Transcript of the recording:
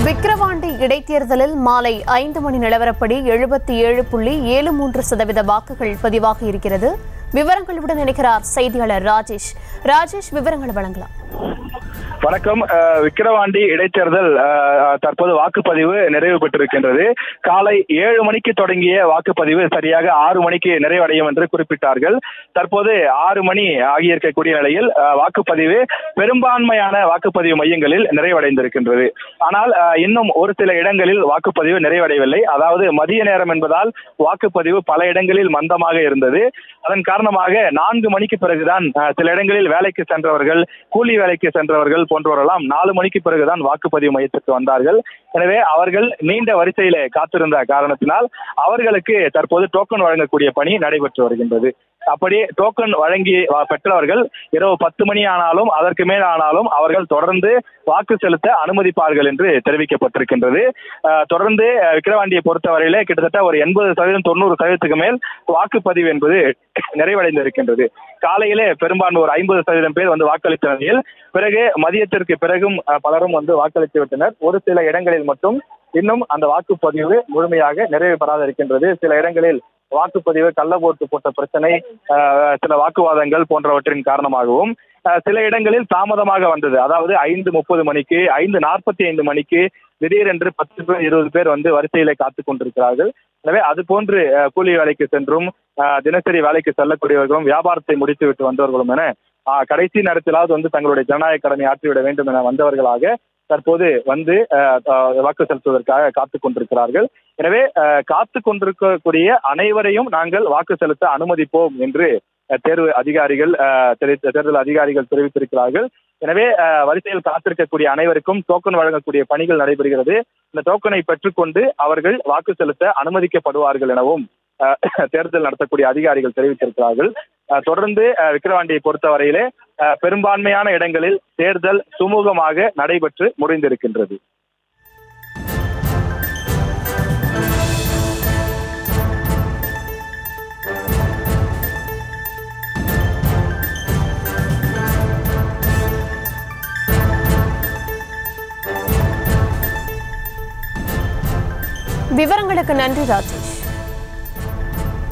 விக்கிரவாண்டி இடைத்தேர்தலில் மாலை ஐந்து மணி நிலவரப்படி எழுபத்தி ஏழு புள்ளி ஏழு மூன்று சதவீத வாக்குகள் பதிவாகி இருக்கிறது விவரங்களுடன் இணைக்கிறார் செய்தியாளர் ராஜேஷ் ராஜேஷ் விவரங்கள் வழங்கலாம் வணக்கம் அஹ், விக்கிரவாண்டி இடைத்தேர்தல் அஹ், தற்போது வாக்குப்பதிவு நிறைவு பெற்றிருக்கின்றது காலை ஏழு மணிக்கு தொடங்கிய வாக்குப்பதிவு சரியாக ஆறு மணிக்கு நிறைவடையும் என்று குறிப்பிட்டார்கள் தற்போது ஆறு மணி ஆகியிருக்கக்கூடிய நிலையில் அஹ், வாக்குப்பதிவு பெரும்பான்மையான வாக்குப்பதிவு மையங்களில் நிறைவடைந்திருக்கின்றது ஆனால் அஹ், இன்னும் ஒரு சில இடங்களில் வாக்குப்பதிவு நிறைவடையவில்லை அதாவது மதிய நேரம் என்பதால் வாக்குப்பதிவு பல இடங்களில் மந்தமாக இருந்தது அதன் காரணமாக நான்கு மணிக்கு பிறகுதான் அஹ், சில இடங்களில் வேலைக்கு சென்றவர்கள் கூலி வேலைக்கு சென்றவர்கள் போன்றவரெல்லாம் நாலு மணிக்கு பிறகுதான் வாக்குப்பதிவு மையத்திற்கு வந்தார்கள் எனவே அவர்கள் நீண்ட வரிசையிலே காத்திருந்த காரணத்தினால் அவர்களுக்கு தற்போது டோக்கன் வழங்கக்கூடிய பணி நடைபெற்று வருகின்றது அப்படி டோக்கன் வழங்கி வ- பெற்றவர்கள் இரவு பத்து மணி ஆனாலும் அதற்கு மேல் ஆனாலும் அவர்கள் தொடர்ந்து வாக்கு செலுத்த அனுமதிப்பார்கள் என்று தெரிவிக்கப்பட்டிருக்கின்றது அஹ், தொடர்ந்து அஹ், விக்கிரவாண்டியை பொறுத்தவரையிலே கிட்டத்தட்ட ஒரு எண்பது சதவீதம் தொண்ணூறு சதவீதத்துக்கு மேல் வாக்குப்பதிவு என்பது நிறைவடைந்திருக்கின்றது காலையிலே பெரும்பான்மை ஒரு ஐம்பது சதவீதம் பேர் வந்து வாக்களித்த நிலையில் பிறகு மதியத்திற்கு பிறகும் அஹ், பலரும் வந்து வாக்களித்து விட்டனர் ஒரு சில இடங்களில் மட்டும் இன்னும் அந்த வாக்குப்பதிவு முழுமையாக நிறைவு பெறாத இருக்கின்றது சில இடங்களில் வாக்குப்பதிவு கள்ள ஓட்டு போட்ட பிரச்சனை அஹ், சில வாக்குவாதங்கள் போன்றவற்றின் காரணமாகவும் அஹ், சில இடங்களில் தாமதமாக வந்தது அதாவது ஐந்து முப்பது மணிக்கு ஐந்து நாற்பத்தி ஐந்து மணிக்கு திடீரென்று பத்து பேர் இருபது பேர் வந்து வரிசையிலே காத்துக் கொண்டிருக்கிறார்கள் எனவே அது போன்று அஹ், கூலி வேலைக்கு சென்றும் அஹ், தினசரி வேலைக்கு செல்லக்கூடியவர்களும் வியாபாரத்தை முடித்துவிட்டு வந்தவர்களும் என அஹ், கடைசி நேரத்திலாவது வந்து தங்களுடைய ஜனநாயக கடமை ஆற்றிவிட வேண்டும் என வந்தவர்களாக தற்போது வந்து அஹ், அஹ், வாக்கு செலுத்துவதற்காக காத்துக் கொண்டிருக்கிறார்கள் எனவே அஹ், காத்துக் கொண்டிருக்கக்கூடிய அனைவரையும் நாங்கள் வாக்கு செலுத்த அனுமதிப்போம் என்று அஹ், தேர்வு அதிகாரிகள் அஹ், தெரி- தேர்தல் அதிகாரிகள் தெரிவித்திருக்கிறார்கள் எனவே அஹ், வரிசையில் காத்திருக்கக்கூடிய அனைவருக்கும் டோக்கன் வழங்கக்கூடிய பணிகள் நடைபெறுகிறது இந்த டோக்கனை பெற்றுக்கொண்டு அவர்கள் வாக்கு செலுத்த அனுமதிக்கப்படுவார்கள் எனவும் அஹ், தேர்தல் நடத்தக்கூடிய அதிகாரிகள் தெரிவித்திருக்கிறார்கள் அஹ், தொடர்ந்து அஹ், விக்கிரவாண்டியை பொறுத்தவரையிலே அஹ், பெரும்பான்மையான இடங்களில் தேர்தல் சுமூகமாக நடைபெற்று முடிந்திருக்கின்றது விவரங்களுக்கு நன்றி ராஜேஷ்